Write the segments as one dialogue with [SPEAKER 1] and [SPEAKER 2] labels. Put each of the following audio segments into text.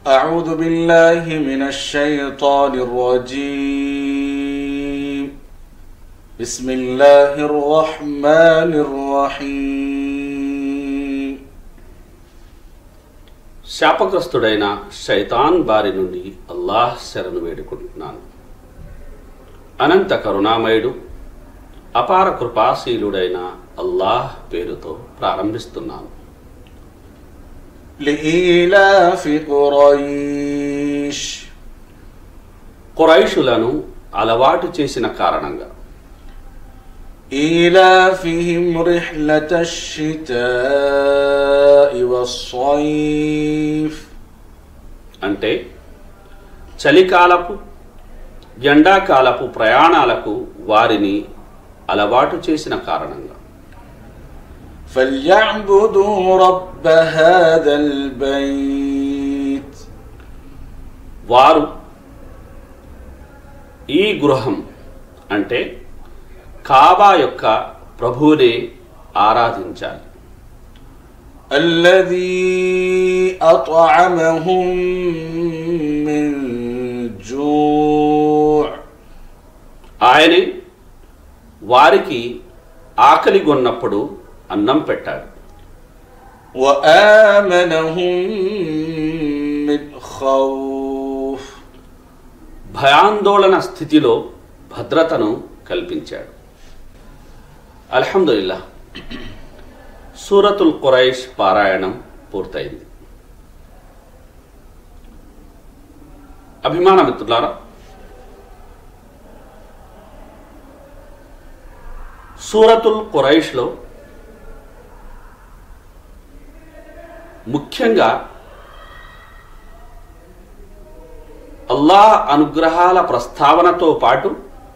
[SPEAKER 1] أعوذ بالله من الشيطان الرجيم بسم الله الرحمن الرحيم
[SPEAKER 2] శాపగ్రస్తుడైన శైతాన్ బారి నుండి అల్లాహ్ శరణు వేడుకుంటున్నాను అనంత కరుణామయుడు అపార కృపాశీలుడైన అల్లాహ్ పేరుతో ప్రారంభిస్తున్నాను
[SPEAKER 1] لإيلاف قريش
[SPEAKER 2] కురైషులను అలవాటు చేసిన కారణంగా
[SPEAKER 1] إيلافهم رحلة الشتاء والصيف
[SPEAKER 2] అంటే చలికాలపు ఎండాకాలపు ప్రయాణాలకు వారిని అలవాటు చేసిన కారణంగా
[SPEAKER 1] فليعبدوا رب هذا البيت
[SPEAKER 2] వారు ఈ గృహం అంటే కాబా యొక్క ప్రభువునే ఆరాధించాలి
[SPEAKER 1] الذي أطعمهم من جوع
[SPEAKER 2] ఆయనే వారికి ఆకలి గొన్నప్పుడు అన్నం పెట్టాడు
[SPEAKER 1] وآمنهم من خوف
[SPEAKER 2] భయాందోళన స్థితిలో భద్రతను కల్పించాడు అల్హమ్దుల్లా సూరతుల్ ఖురైష్ పారాయణం పూర్తయింది అభిమాన మిత్రులారా సూరతుల్ ఖురైష్లో ముఖ్యంగా అల్లాహ్ అనుగ్రహాల ప్రస్తావనతో పాటు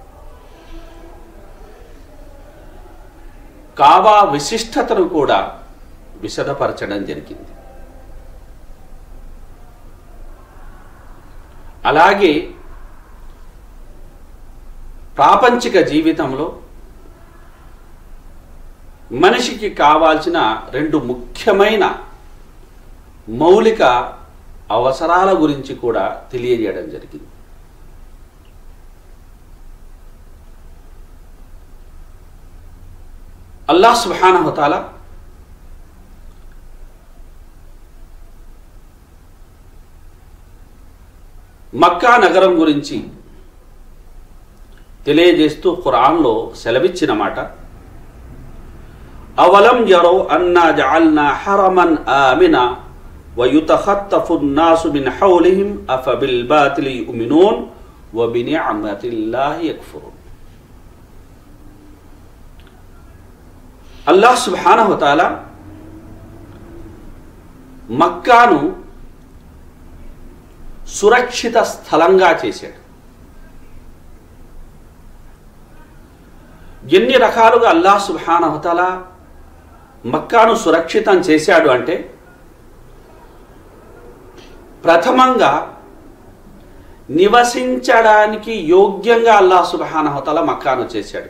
[SPEAKER 2] కాబా విశిష్టతను కూడా విశదపరచడం జరిగింది అలాగే ప్రాపంచిక జీవితంలో మనిషికి కావాల్సిన రెండు ముఖ్యమైన మౌలిక అవసరాల గురించి కూడా తెలియజేయడం జరిగింది అల్లాహ్ సుబానహతాల మక్కా నగరం గురించి తెలియజేస్తూ ఖురాన్లో సెలవిచ్చిన మాట అవలం యరో అన్నా జఅల్నా హరమన్ ఆమినా ويتخطف الناس من حولهم أفبالباطل يؤمنون وبنعمة الله يكفرون అల్లాహ్ సుబ్హానహు తాలా మక్కాను సురక్షిత స్థలంగా చేశాడు ఎన్ని రకాలుగా అల్లాహ్ సుబ్హానహు తాలా మక్కాను సురక్షితం చేశాడు అంటే ప్రథమంగా నివసించడానికి యోగ్యంగా అల్లాహ్ సుబహానహతల మక్కాను చేశాడు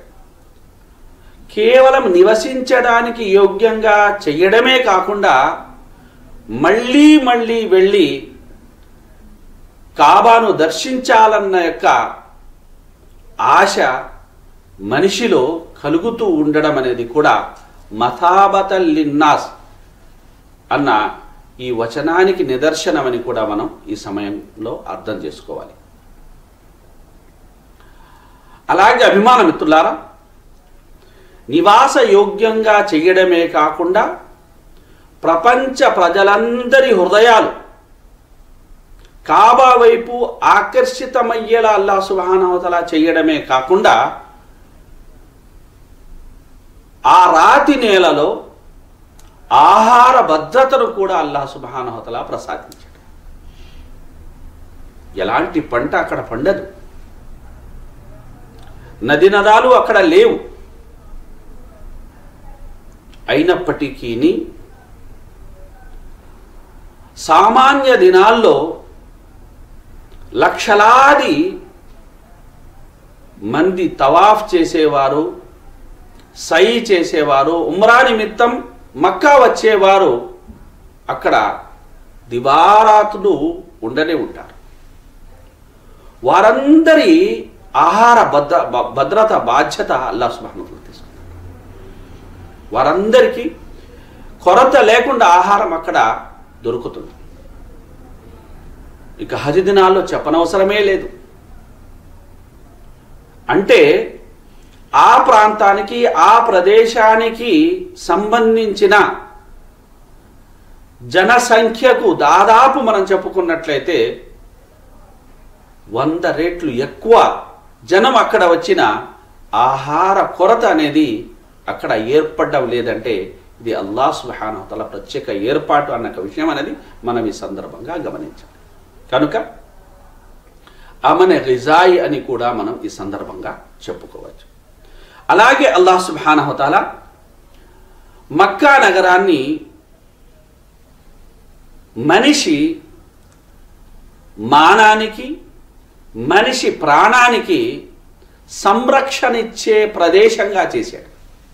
[SPEAKER 2] కేవలం నివసించడానికి యోగ్యంగా చెయ్యడమే కాకుండా మళ్ళీ మళ్ళీ వెళ్ళి కాబాను దర్శించాలన్న యొక్క ఆశ మనిషిలో కలుగుతూ ఉండడం అనేది కూడా మథాబతల్లిన్నాస్ అన్న ఈ వచనానికి నిదర్శనమని కూడా మనం ఈ సమయంలో అర్థం చేసుకోవాలి అలాగే అభిమాన మిత్రులారా నివాస యోగ్యంగా చెయ్యడమే కాకుండా ప్రపంచ ప్రజలందరి హృదయాలు కాబా వైపు ఆకర్షితమయ్యేలా అల్లా సుబానవతల చెయ్యడమే కాకుండా ఆ రాతి నేలలో ఆహార భద్రతను కూడా అల్లాహ్ సుబానహతల ప్రసాదించాడు ఎలాంటి పంట అక్కడ పండదు నది నదాలు అక్కడ లేవు అయినప్పటికీ సామాన్య దినాల్లో లక్షలాది మంది తవాఫ్ చేసేవారు సై చేసేవారు ఉమ్రా నిమిత్తం మక్కా వచ్చేవారు అక్కడ దివారాతులు ఉండనే ఉంటారు వారందరి ఆహార భద్ర భ- భద్రత బాధ్యత అల్లా సుబానుతులు తీసుకుంటారు వారందరికీ కొరత లేకుండా ఆహారం అక్కడ దొరుకుతుంది ఇక హజ్ దినాల్లో చెప్పనవసరమే లేదు అంటే ఆ ప్రాంతానికి ఆ ప్రదేశానికి సంబంధించిన జనసంఖ్యకు దాదాపు మనం చెప్పుకున్నట్లయితే వంద రెట్లు ఎక్కువ జనం అక్కడ వచ్చిన ఆహార కొరత అనేది అక్కడ ఏర్పడడం లేదంటే ఇది అల్లా సుహానతల ప్రత్యేక ఏర్పాటు అన్న ఒక విషయం అనేది మనం ఈ సందర్భంగా గమనించాలి కనుక అమన రిజాయి అని కూడా మనం ఈ సందర్భంగా చెప్పుకోవచ్చు అలాగే అల్లాహ్ సుబానహతాల మక్కా నగరాన్ని మనిషి మానానికి మనిషి ప్రాణానికి సంరక్షణ ఇచ్చే ప్రదేశంగా చేశాడు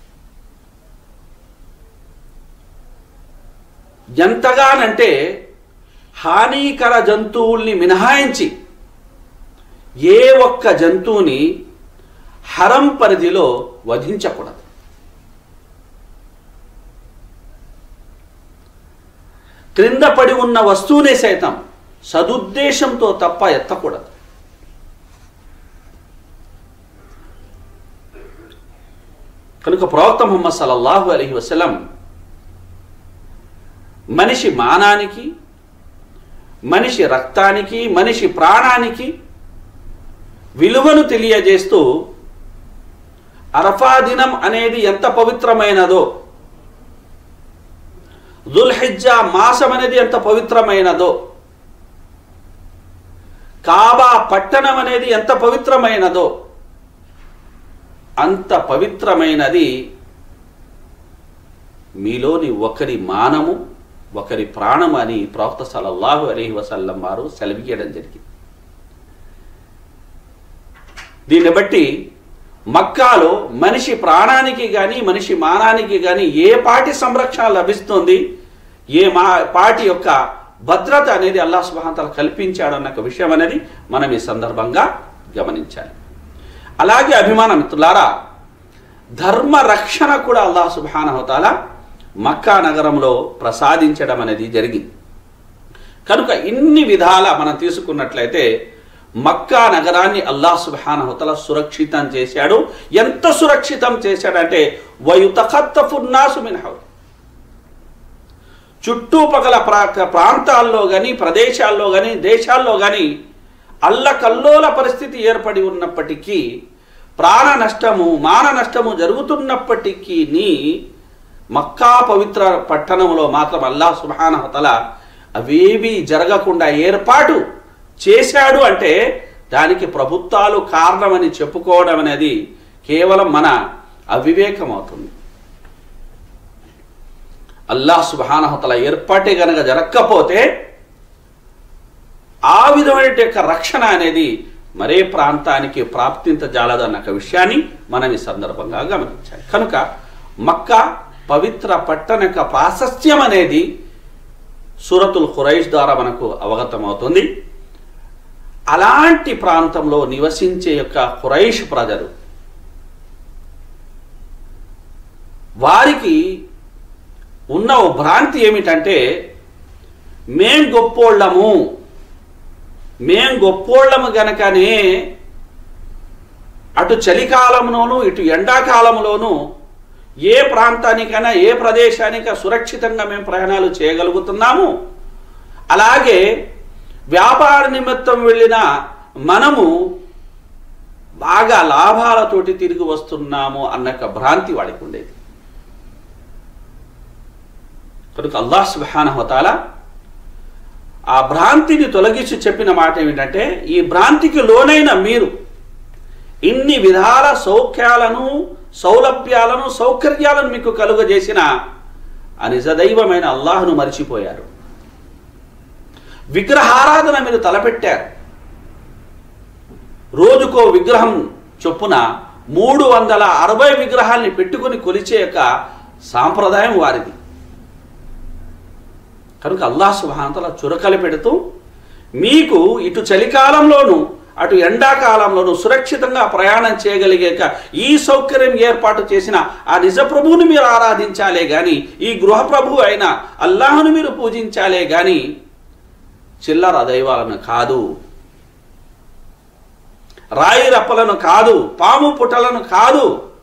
[SPEAKER 2] ఎంతగానంటే హానికర జంతువుల్ని మినహాయించి ఏ ఒక్క జంతువుని హరం పరిధిలో వధించకూడదు క్రింద పడి ఉన్న వస్తువునే సైతం సదుద్దేశంతో తప్ప ఎత్తకూడదు కనుక ప్రవక్త ముహమ్మద్ సల్లల్లాహు అలైహి వసల్లం మనిషి మానానికి మనిషి రక్తానికి మనిషి ప్రాణానికి విలువను తెలియజేస్తూ అరఫా దినం అనేది ఎంత పవిత్రమైనదో దుల్హిజ్జా మాసం అనేది ఎంత పవిత్రమైనదో కాబా పట్టణం అనేది ఎంత పవిత్రమైనదో అంత పవిత్రమైనది మీలోని ఒకరి మానము ఒకరి ప్రాణం అని ప్రవక్త సలల్లాహు అలైహి వసల్లం వారు సెలవియడం జరిగింది దీన్ని బట్టి మక్కాలో మనిషి ప్రాణానికి కానీ మనిషి మానానికి కానీ ఏ పాటి సంరక్షణ లభిస్తుంది ఏ మా పాటి యొక్క భద్రత అనేది అల్లా సుబాంతలు కల్పించాడు అన్న ఒక విషయం అనేది మనం ఈ సందర్భంగా గమనించాలి అలాగే అభిమాన మిత్రులారా ధర్మ రక్షణ కూడా అల్లాహ్ సుబానహతాల మక్కా నగరంలో ప్రసాదించడం అనేది జరిగింది కనుక ఇన్ని విధాల మనం తీసుకున్నట్లయితే మక్కా నగరాన్ని అల్లాహ్ సుబానహతల సురక్షితం చేశాడు ఎంత సురక్షితం చేశాడంటే వయుతఖత్తఫున్నాసు మినహవు చుట్టుపక్కల ప్రా ప్రాంతాల్లో కానీ ప్రదేశాల్లో కానీ దేశాల్లో కానీ అల్లకల్లోల పరిస్థితి ఏర్పడి ఉన్నప్పటికీ ప్రాణ నష్టము మాన నష్టము జరుగుతున్నప్పటికీ మక్కా పవిత్ర పట్టణంలో మాత్రం అల్లా సుబానహతల అవేవి జరగకుండా ఏర్పాటు చేశాడు అంటే దానికి ప్రభుత్వాలు కారణమని చెప్పుకోవడం అనేది కేవలం మన అవివేకం అవుతుంది అల్లాహ్ సుబానహతల ఏర్పాటే గనక జరగకపోతే ఆ విధమైన యొక్క రక్షణ అనేది మరే ప్రాంతానికి ప్రాప్తించజాలదు అన్న ఒక విషయాన్ని మనం ఈ సందర్భంగా గమనించాలి కనుక మక్కా పవిత్ర పట్టణ యొక్క ప్రాశస్త్యం అనేది సూరతుల్ ఖురైష్ ద్వారా మనకు అవగతమవుతుంది అలాంటి ప్రాంతంలో నివసించే యొక్క ఖురైష్ ప్రజలు వారికి ఉన్న ఓ భ్రాంతి ఏమిటంటే మేం గొప్పోళ్ళము మేం గొప్పోళ్ళము గనకనే అటు చలికాలంలోనూ ఇటు ఎండాకాలంలోనూ ఏ ప్రాంతానికైనా ఏ ప్రదేశానికైనా సురక్షితంగా మేము ప్రయాణాలు చేయగలుగుతున్నాము అలాగే వ్యాపార నిమిత్తం వెళ్ళిన మనము బాగా లాభాలతోటి తిరిగి వస్తున్నాము అన్న ఒక భ్రాంతి వాడికి ఉండేది కనుక అల్లాహ్ సుబానహతాల ఆ భ్రాంతిని తొలగించి చెప్పిన మాట ఏమిటంటే ఈ భ్రాంతికి లోనైన మీరు ఇన్ని విధాల సౌఖ్యాలను సౌలభ్యాలను సౌకర్యాలను మీకు కలుగజేసిన ఆ నిజదైవమైన అల్లాహ్ను మరిచిపోయారు విగ్రహారాధన మీరు తలపెట్టారు రోజుకో విగ్రహం చొప్పున మూడు వందల అరవై విగ్రహాల్ని పెట్టుకుని కొలిచే యొక్క సాంప్రదాయం వారిది కనుక అల్లాహ్ సుబాంతల చురకలు పెడుతూ మీకు ఇటు చలికాలంలోను అటు ఎండాకాలంలోను సురక్షితంగా ప్రయాణం చేయగలిగాక ఈ సౌకర్యం ఏర్పాటు చేసిన ఆ నిజ ప్రభువుని మీరు ఆరాధించాలే గాని ఈ గృహ ప్రభువు అయిన అల్లాహును మీరు పూజించాలే గాని చిల్లర దైవాలను కాదు రాయి రప్పలను కాదు పాము పుటలను కాదు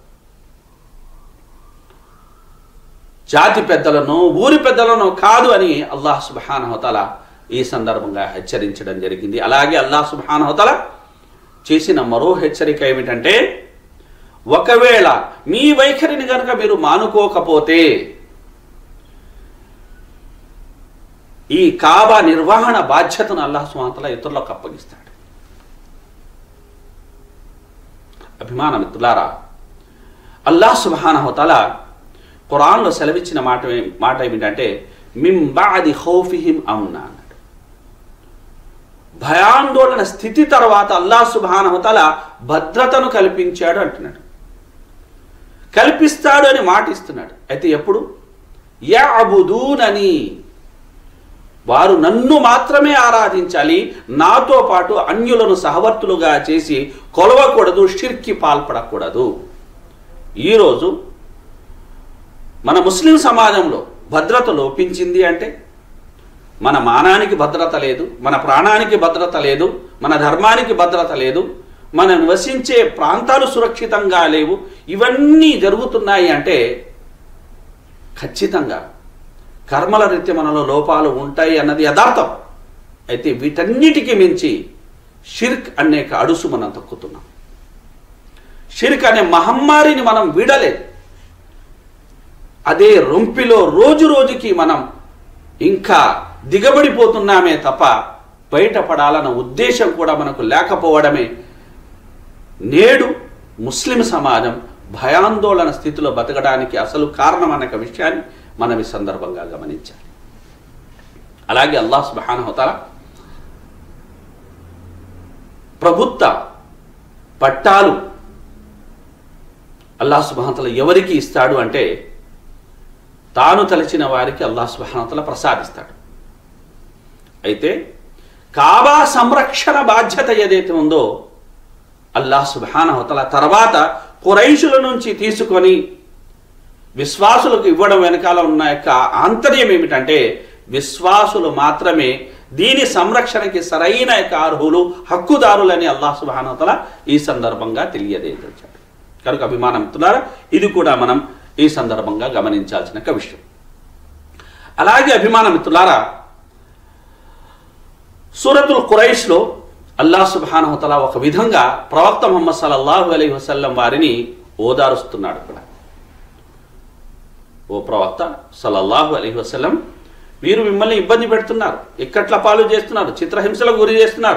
[SPEAKER 2] జాతి పెద్దలను ఊరి పెద్దలను కాదు అని అల్లాహ్ సుబానహతల ఈ సందర్భంగా హెచ్చరించడం జరిగింది అలాగే అల్లాహ్ సుబానహతల చేసిన మరో హెచ్చరిక ఏమిటంటే ఒకవేళ మీ వైఖరిని కనుక మీరు మానుకోకపోతే ఈ కాబా నిర్వహణ బాధ్యతను అల్లాహ్ సుమాతల ఇతరులకు అప్పగిస్తాడు అభిమాన మిత్రులారా అల్లాహ్ సుబానహతల ఖురాన్లో సెలవిచ్చిన మాట ఏ- మాట ఏమిటంటే మిం బాది ఖౌఫిహిం అమ్నా అన్నాడు భయాందోళన స్థితి తర్వాత అల్లాహ్ సుబానహతల భద్రతను కల్పించాడు అంటున్నాడు కల్పిస్తాడు అని మాట ఇస్తున్నాడు అయితే ఎప్పుడు యాబుదూనని వారు నన్ను మాత్రమే ఆరాధించాలి నాతో పాటు అన్యులను సహవర్తులుగా చేసి కొలవకూడదు షిర్కి పాల్పడకూడదు ఈరోజు మన ముస్లిం సమాజంలో భద్రత లోపించింది అంటే మన మానానికి భద్రత లేదు మన ప్రాణానికి భద్రత లేదు మన ధర్మానికి భద్రత లేదు మనం నివసించే ప్రాంతాలు సురక్షితంగా లేవు ఇవన్నీ జరుగుతున్నాయి అంటే ఖచ్చితంగా కర్మల రీత్యా మనలో లోపాలు ఉంటాయి అన్నది యథార్థం అయితే వీటన్నిటికీ మించి షిర్క్ అనే ఒక అడుసు మనం తొక్కుతున్నాం షిర్క్ అనే మహమ్మారిని మనం వీడలేదు అదే రొంపిలో రోజు రోజుకి మనం ఇంకా దిగబడిపోతున్నామే తప్ప బయటపడాలన్న ఉద్దేశం కూడా మనకు లేకపోవడమే నేడు ముస్లిం సమాజం భయాందోళన స్థితిలో బతకడానికి అసలు కారణం అనే ఒక విషయాన్ని మనం ఈ సందర్భంగా గమనించాలి అలాగే అల్లాహ్ సుబానహతల ప్రభుత్వ పట్టాలు అల్లాహ్ సుబానతల ఎవరికి ఇస్తాడు అంటే తాను తలచిన వారికి అల్లాహ్ సుబానతల ప్రసాదిస్తాడు అయితే కాబా సంరక్షణ బాధ్యత ఏదైతే ఉందో అల్లాహ్ సుబానహతల తర్వాత కురైషుల నుంచి తీసుకొని విశ్వాసులకు ఇవ్వడం వెనకాల ఉన్న యొక్క ఆంతర్యం ఏమిటంటే విశ్వాసులు మాత్రమే దీని సంరక్షణకి సరైన యొక్క అర్హులు హక్కుదారులని అల్లాహ్ సుబానతల ఈ సందర్భంగా తెలియజేయించాడు కనుక అభిమానం మిత్రులారా ఇది కూడా మనం ఈ సందర్భంగా గమనించాల్సిన ఒక విషయం అలాగే అభిమాన మిత్రులారా సూరతుల్ ఖురైష్లో అల్లాహ్ సుబానహతల ఒక విధంగా ప్రవక్త ముహమ్మద్ సల్లల్లాహు అలైహి వసల్లం వారిని ఓదారుస్తున్నాడు కూడా ఓ ప్రవక్త సల్లల్లాహు అలైహి వసల్లం వీరు మిమ్మల్ని ఇబ్బంది పెడుతున్నారు ఇక్కట్ల పాలు చేస్తున్నారు చిత్రహింసలకు గురి చేస్తున్నారు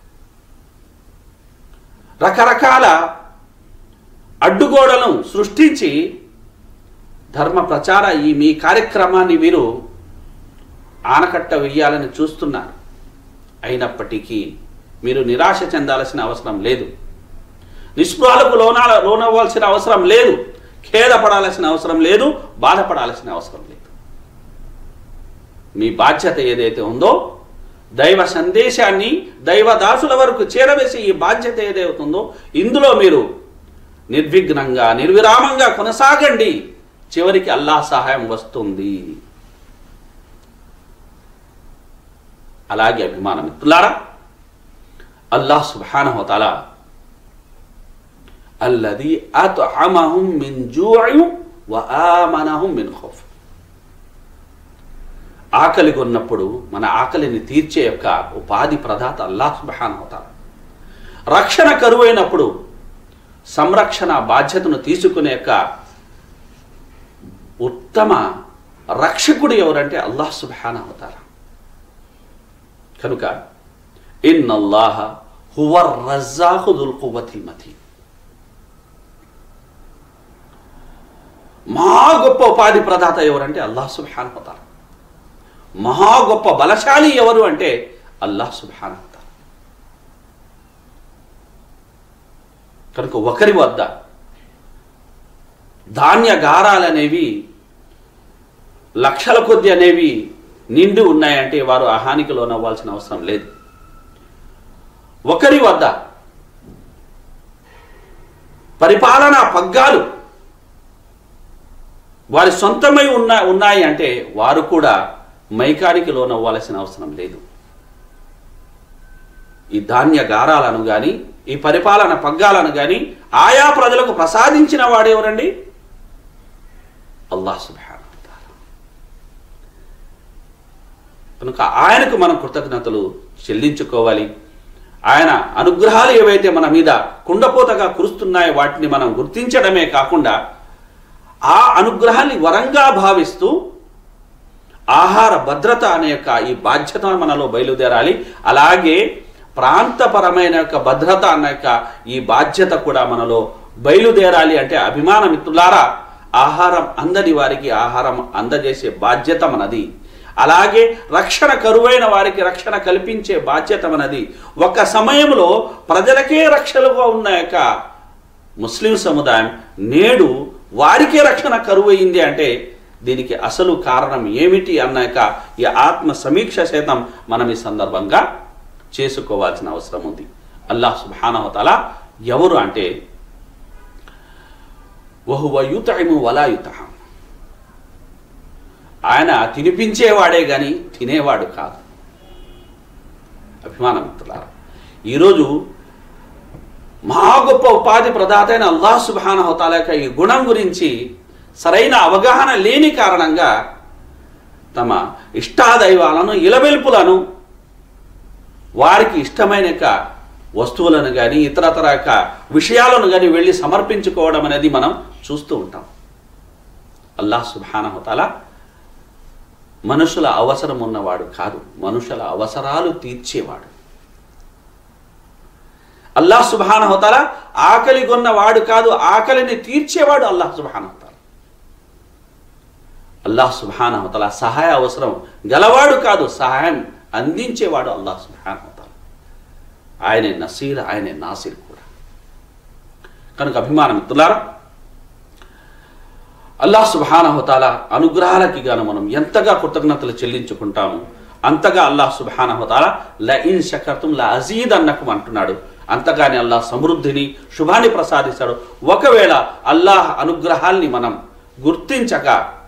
[SPEAKER 2] రకరకాల అడ్డుగోడలను సృష్టించి ధర్మ ప్రచార ఈ మీ కార్యక్రమాన్ని వీరు ఆనకట్ట వెయ్యాలని చూస్తున్నారు అయినప్పటికీ మీరు నిరాశ చెందాల్సిన అవసరం లేదు నిస్పృహలకు లోనాల లోనవ్వాల్సిన అవసరం లేదు ఖేదపడాల్సిన అవసరం లేదు బాధపడాల్సిన అవసరం లేదు మీ బాధ్యత ఏదైతే ఉందో దైవ సందేశాన్ని దైవ దాసుల వరకు చేరవేసే ఈ బాధ్యత ఏదైతే ఉందో ఇందులో మీరు నిర్విఘ్నంగా నిర్విరామంగా కొనసాగండి చివరికి అల్లాహ్ సహాయం వస్తుంది అలాగే అభిమాన మిత్రులారా అల్లాహ్ సుబ్హానహుతాల అల్లది అత్అమహుం మిన్ జూఇ వ ఆమనహుం మిన్ ఖౌఫ్ ఆకలి కొన్నప్పుడు మన ఆకలిని తీర్చే యొక్క ఉపాధి ప్రదాత అల్లాహ్ సుబ్హానహుతాల రక్షణ కరువైనప్పుడు సంరక్షణ బాధ్యతను తీసుకునే యొక్క ఉత్తమ రక్షకుడు ఎవరంటే అల్లాహ్ సుబ్హానహుతాల కనుక ఇన్నల్లాహ హువ రజ్జాఖు దుల్ కువ్వతిల్ మతీన్ మహా గొప్ప ఉపాధి ప్రదాత ఎవరంటే అల్లాహ్ సుబ్హానహు వతాల మహా గొప్ప బలశాలి ఎవరు అంటే అల్లాహ్ సుబ్హానహు వతాల కనుక ఒకరి వద్ద ధాన్యగారాలనేవి లక్షల కొద్ది అనేవి నిండి ఉన్నాయంటే వారు అహానికి లోనవ్వాల్సిన అవసరం లేదు ఒకరి వద్ద పరిపాలనా పగ్గాలు వారి సొంతమై ఉన్న ఉన్నాయి అంటే వారు కూడా మైకానికి లోనవ్వాల్సిన అవసరం లేదు ఈ ధాన్య గారాలను కానీ ఈ పరిపాలన పగ్గాలను కానీ ఆయా ప్రజలకు ప్రసాదించిన వాడెవరండి అల్లాహ్ సుబ్హానహు వ తఆలా. కనుక ఆయనకు మనం కృతజ్ఞతలు చెల్లించుకోవాలి ఆయన అనుగ్రహాలు ఏవైతే మన మీద కుండపోతగా కురుస్తున్నాయో వాటిని మనం గుర్తించడమే కాకుండా ఆ అనుగ్రహాన్ని వరంగా భావిస్తూ ఆహార భద్రత అనే యొక్క ఈ బాధ్యత మనలో బయలుదేరాలి అలాగే ప్రాంతపరమైన యొక్క భద్రత అన్న యొక్క ఈ బాధ్యత కూడా మనలో బయలుదేరాలి అంటే అభిమాన మిత్రులారా ఆహారం అందని వారికి ఆహారం అందజేసే బాధ్యత మనది అలాగే రక్షణ కరువైన వారికి రక్షణ కల్పించే బాధ్యత మనది ఒక సమయంలో ప్రజలకే రక్షణగా ఉన్న యొక్క ముస్లిం సముదాయం నేడు వారికే రక్షణ కరువయింది అంటే దీనికి అసలు కారణం ఏమిటి అన్నాక ఈ ఆత్మ సమీక్ష సైతం మనం ఈ సందర్భంగా చేసుకోవాల్సిన అవసరం ఉంది అల్లాహ్ సుబానవతల ఎవరు అంటే వహువ యుతము వలా యుతహం ఆయన తినిపించేవాడే గాని తినేవాడు కాదు అభిమానం మిత్రులారా ఈరోజు మహా గొప్ప ఉపాధి ప్రదాత అయిన అల్లాహ్ సుబాన హోతాల యొక్క ఈ గుణం గురించి సరైన అవగాహన లేని కారణంగా తమ ఇష్టాదైవాలను ఇలవెల్పులను వారికి ఇష్టమైన యొక్క వస్తువులను కానీ ఇతరతర యొక్క విషయాలను కానీ వెళ్ళి సమర్పించుకోవడం అనేది మనం చూస్తూ ఉంటాం అల్లాహ్ సుబాన హోతాల మనుషుల అవసరం ఉన్నవాడు కాదు మనుషుల అవసరాలు తీర్చేవాడు అల్లాహ్ సుబాన హోతాల ఆకలి కొన్నవాడు కాదు ఆకలిని తీర్చేవాడు అల్లాహ్ సుబాన హోతాల అల్లాహ్ సుబాన హోతాల సహాయ అవసరం గలవాడు కాదు సహాయం అందించేవాడు అల్లాహ్ సుబాన హోతాల ఆయనే నసీర్ ఆయనే నాసిర్ కూడా కనుక అభిమానం మిత్రులారా అల్లాహ్ సుబానహతాల అనుగ్రహాలకి గాను మనం ఎంతగా కృతజ్ఞతలు చెల్లించుకుంటాము అంతగా అల్లాహ్ సుబానహతాల ల ఇన్ శకర్తం ల అజీద్ అన్నకు అంటున్నాడు అంతగానే అల్లాహ్ సమృద్ధిని శుభాన్ని ప్రసాదిస్తాడు ఒకవేళ అల్లాహ్ అనుగ్రహాల్ని మనం గుర్తించక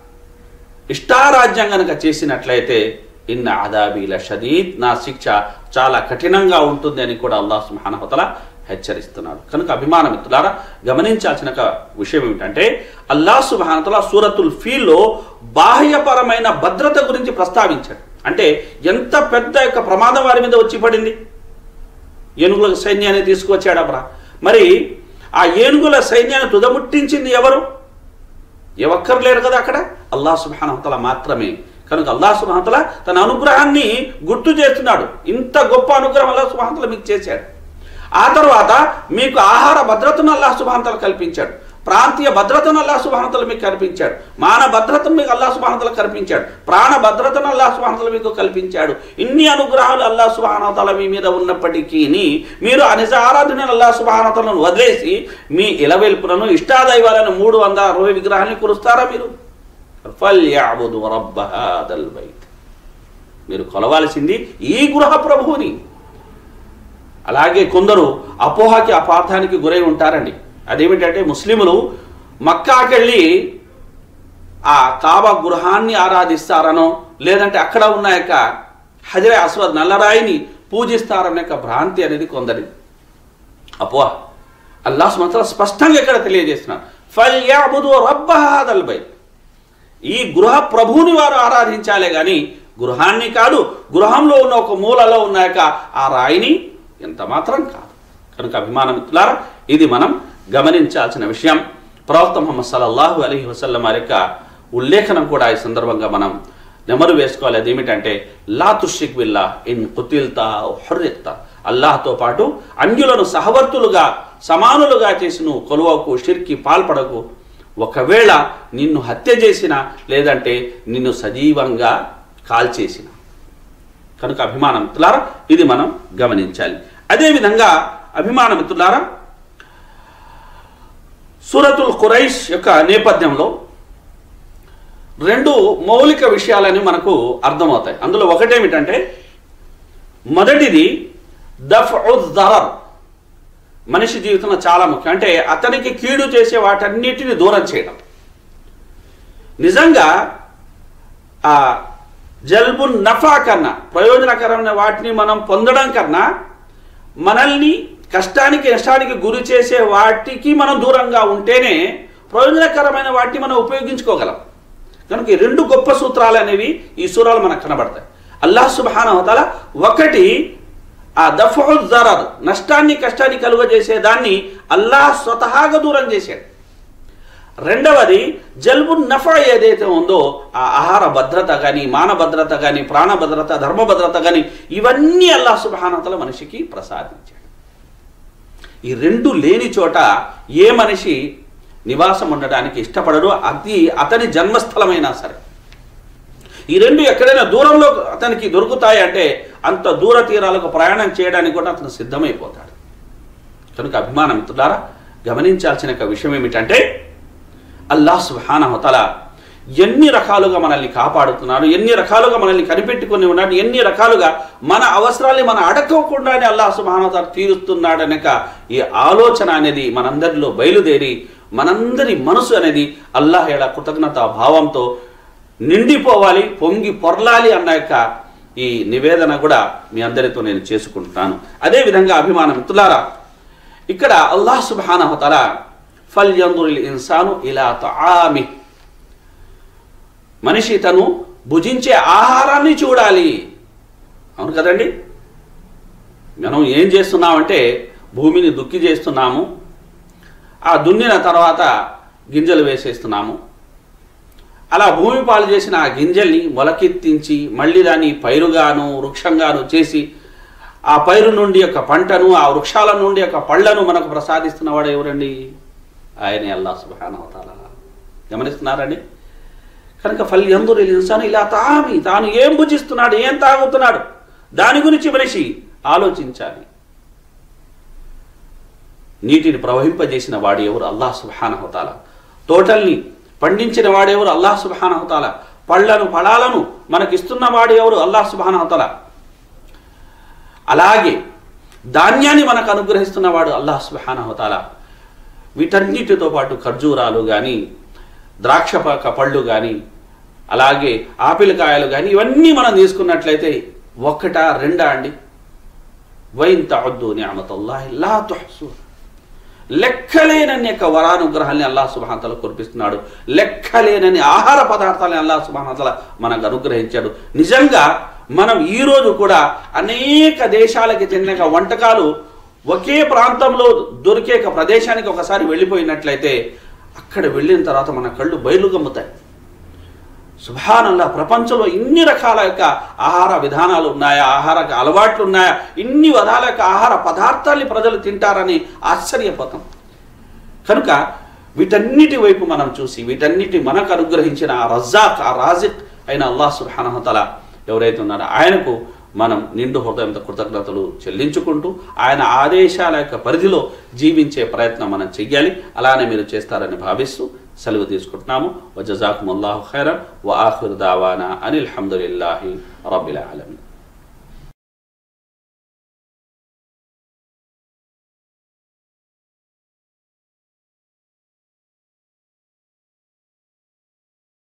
[SPEAKER 2] ఇష్టారాజ్యం గనక చేసినట్లయితే ఇన్న ఆదాబీల షదీద్ నా శిక్ష చాలా కఠినంగా ఉంటుంది అని కూడా అల్లాహ్ సుబానహతల హెచ్చరిస్తున్నాడు కనుక అభిమాన మిత్రులారా గమనించాల్సిన ఒక విషయం ఏమిటంటే అల్లా సుబానతల సూరతుల్ ఫీల్లో బాహ్యపరమైన భద్రత గురించి ప్రస్తావించాడు అంటే ఎంత పెద్ద యొక్క ప్రమాదం వారి మీద వచ్చి పడింది ఏనుగుల సైన్యాన్ని తీసుకువచ్చాడబ్రా మరి ఆ ఏనుగుల సైన్యాన్ని తుదముట్టించింది ఎవరు ఏ ఒక్కరు లేరు కదా అక్కడ అల్లా సుబానతల మాత్రమే కనుక అల్లా సుబానతల తన అనుగ్రహాన్ని గుర్తు చేస్తున్నాడు ఇంత గొప్ప అనుగ్రహం అల్లా సుబానతల మీకు చేశాడు ఆ తర్వాత మీకు ఆహార భద్రతను అల్లా సుబానతలు కల్పించాడు ప్రాంతీయ భద్రతను అల్లా సుబానతలు మీకు కల్పించాడు మాన భద్రతను మీకు అల్లా సుబానతలు కల్పించాడు ప్రాణ భద్రతను అల్లా సుబానతలు మీకు కల్పించాడు ఇన్ని అనుగ్రహాలు అల్లా సుబానతల మీ మీద ఉన్నప్పటికీ మీరు అనిజ ఆరాధన అల్లా సుబానతలను వదిలేసి మీ ఇలవెల్పులను ఇష్టాదైవాలను మూడు వందల అరవై విగ్రహాన్ని కురుస్తారా మీరు ఫల్యాబుదు రబ్బ హాదల్ బైత్ మీరు కొలవాల్సింది ఈ గృహ ప్రభువుని అలాగే కొందరు అపోహకి అపార్థానికి గురై ఉంటారండి అదేమిటంటే ముస్లిములు మక్కాకెళ్ళి ఆ కాబా గృహాన్ని ఆరాధిస్తారనో లేదంటే అక్కడ ఉన్న యొక్క హజరే అస్వద్ నల్లరాయిని పూజిస్తారనే యొక్క భ్రాంతి అనేది కొందరి అపోహ అల్లాహ్ మాత్రం స్పష్టంగా ఇక్కడ తెలియజేస్తున్నారు ఫల్యాబుదు రబ్బహాదల్ బై ఈ గృహ ప్రభువుని వారు ఆరాధించాలే కానీ గృహాన్ని కాదు గృహంలో ఉన్న ఒక మూలలో ఉన్న యొక్క ఆ రాయిని ఎంత మాత్రం కాదు కనుక అభిమానమిత్రులారా ఇది మనం గమనించాల్సిన విషయం ప్రవక్త ముహమ్మద్ సల్లల్లాహు అలైహి వసల్లం వారి యొక్క ఉల్లేఖనం కూడా ఈ సందర్భంగా మనం నెమరు వేసుకోవాలి అదేమిటంటే లా తుషిక్ బిల్లా ఇన్ కుతిల్తా హుర్రిక్తా అల్లాహ్తో పాటు అన్యులను సహవర్తులుగా సమానులుగా చేసి నువ్వు కొలువకు షిర్కి పాల్పడకు ఒకవేళ నిన్ను హత్య చేసిన లేదంటే నిన్ను సజీవంగా కాల్చేసిన కనుక అభిమాన మిత్రులారా ఇది మనం గమనించాలి అదేవిధంగా అభిమాన మిత్రులారా సూరతుల్ ఖురైష్ యొక్క నేపథ్యంలో రెండు మౌలిక విషయాలని మనకు అర్థమవుతాయి అందులో ఒకటేమిటంటే మొదటిది దఫ్ దరర్ మనిషి జీవితంలో చాలా ముఖ్యం అంటే అతనికి కీడు చేసే వాటన్నిటిని దూరం చేయడం నిజంగా ఆ జల్బు నఫా కన్నా ప్రయోజనకరమైన వాటిని మనం పొందడం కన్నా మనల్ని కష్టానికి నష్టానికి గురి చేసే వాటికి మనం దూరంగా ఉంటేనే ప్రయోజనకరమైన వాటిని మనం ఉపయోగించుకోగలం కనుక ఈ రెండు గొప్ప సూత్రాలు అనేవి ఈ సూరాలు మనకు కనబడతాయి అల్లాహ్ సుబానవతల ఒకటి ఆ దఫు జరర్ నష్టాన్ని కష్టాన్ని కలుగజేసే దాన్ని అల్లాహ్ స్వతహాగా దూరం చేశాడు రెండవది జల్బు నఫా ఏదైతే ఉందో ఆ ఆహార భద్రత కానీ మాన భద్రత కానీ ప్రాణ భద్రత ధర్మ భద్రత కానీ ఇవన్నీ అల్లాహ్ సుబానతల మనిషికి ప్రసాదించాడు ఈ రెండు లేని చోట ఏ మనిషి నివాసం ఉండడానికి ఇష్టపడడు అది అతని జన్మస్థలమైనా సరే ఈ రెండు ఎక్కడైనా దూరంలో అతనికి దొరుకుతాయి అంటే అంత దూర తీరాలకు ప్రయాణం చేయడానికి కూడా అతను సిద్ధమైపోతాడు కనుక అభిమానం మిత్రులారా గమనించాల్సిన ఒక విషయం ఏమిటంటే అల్లాహ్ సుహానహతల ఎన్ని రకాలుగా మనల్ని కాపాడుతున్నాడు ఎన్ని రకాలుగా మనల్ని కనిపెట్టుకుని ఉన్నాడు ఎన్ని రకాలుగా మన అవసరాల్ని మనం అడగకుండానే అల్లాహ్ సుబానతల తీరుస్తున్నాడనక ఈ ఆలోచన అనేది మనందరిలో బయలుదేరి మనందరి మనసు అనేది అల్లాహ్ ఎలా కృతజ్ఞత భావంతో నిండిపోవాలి పొంగి పొర్లాలి అన్న యొక్క ఈ నివేదన కూడా మీ అందరితో నేను చేసుకుంటున్నాను అదేవిధంగా అభిమానం మిత్రులారా ఇక్కడ అల్లాహ్ సుబానహతల ఫల్ యందుల్ ఇన్సాను ఇలా తామి మనిషి తను భుజించే ఆహారాన్ని చూడాలి అవును కదండి మనం ఏం చేస్తున్నామంటే భూమిని దుక్కి చేస్తున్నాము ఆ దున్నిన తర్వాత గింజలు వేసేస్తున్నాము అలా భూమి పాలు చేసిన ఆ గింజల్ని మొలకెత్తించి మళ్ళీ దాన్ని పైరుగాను వృక్షంగాను చేసి ఆ పైరు నుండి యొక్క పంటను ఆ వృక్షాల నుండి యొక్క పళ్ళను మనకు ప్రసాదిస్తున్నవాడు ఎవరండి ఆయనే అల్లా సుబానవతాల గమనిస్తున్నారండి కనుక ఫల్ ఎందురు ఇన్సాను ఇలా తామి తాను ఏం భుజిస్తున్నాడు ఏం తాగుతున్నాడు దాని గురించి మనిషి ఆలోచించాలి నీటిని ప్రవహింపజేసిన వాడు ఎవరు అల్లాహ్ సుబానహతాల తోటల్ని పండించిన వాడెవరు అల్లాహ్ సుబానహతాల పళ్ళను ఫలాలను మనకిస్తున్న వాడు ఎవరు అల్లాహ్ సుబానహతాల అలాగే ధాన్యాన్ని మనకు అనుగ్రహిస్తున్నవాడు అల్లాహ్ సుబానహతాల వీటన్నిటితో పాటు ఖర్జూరాలు కానీ ద్రాక్ష ప- పళ్ళు కానీ అలాగే ఆపిల్ కాయలు కానీ ఇవన్నీ మనం తీసుకున్నట్లయితే ఒక్కటా రెండా అండి వైన్ తవద్దు నియమతల్లాహి లా తుహ్సు లెక్కలేనన్ని యొక్క వరానుగ్రహాన్ని అల్లాహ్ సుబానతల కురిపిస్తున్నాడు లెక్కలేనని ఆహార పదార్థాలని అల్లాహ్ సుబానతల మనకు అనుగ్రహించాడు నిజంగా మనం ఈ రోజు కూడా అనేక దేశాలకి చెందిన వంటకాలు ఒకే ప్రాంతంలో దొరికే ఒక ప్రదేశానికి ఒకసారి వెళ్ళిపోయినట్లయితే అక్కడ వెళ్ళిన తర్వాత మన కళ్ళు బయలు గమ్ముతాయి సుభానల్లా ప్రపంచంలో ఇన్ని రకాల యొక్క ఆహార విధానాలు ఉన్నాయా ఆహార అలవాట్లు ఉన్నాయా ఇన్ని విధాల యొక్క ఆహార పదార్థాల్ని ప్రజలు తింటారని ఆశ్చర్యపోతాం కనుక వీటన్నిటి వైపు మనం చూసి వీటన్నిటి మనకు అనుగ్రహించిన ఆ రజాక్ ఆ రాజిక్ అయిన అల్లాహ్ సుబ్హానహతల ఎవరైతే ఉన్నారో ఆయనకు మనం నిండు హృదయంతో కృతజ్ఞతలు చెల్లించుకుంటూ ఆయన ఆదేశాల యొక్క పరిధిలో జీవించే ప్రయత్నం మనం చెయ్యాలి అలానే మీరు చేస్తారని భావిస్తూ సెలవు తీసుకుంటున్నాము వజజాకుముల్లాహు ఖైరన్ వ ఆఖిర్ దావానా అనిల్ హమ్దులిల్లాహి రబ్బిల్ ఆలమీన్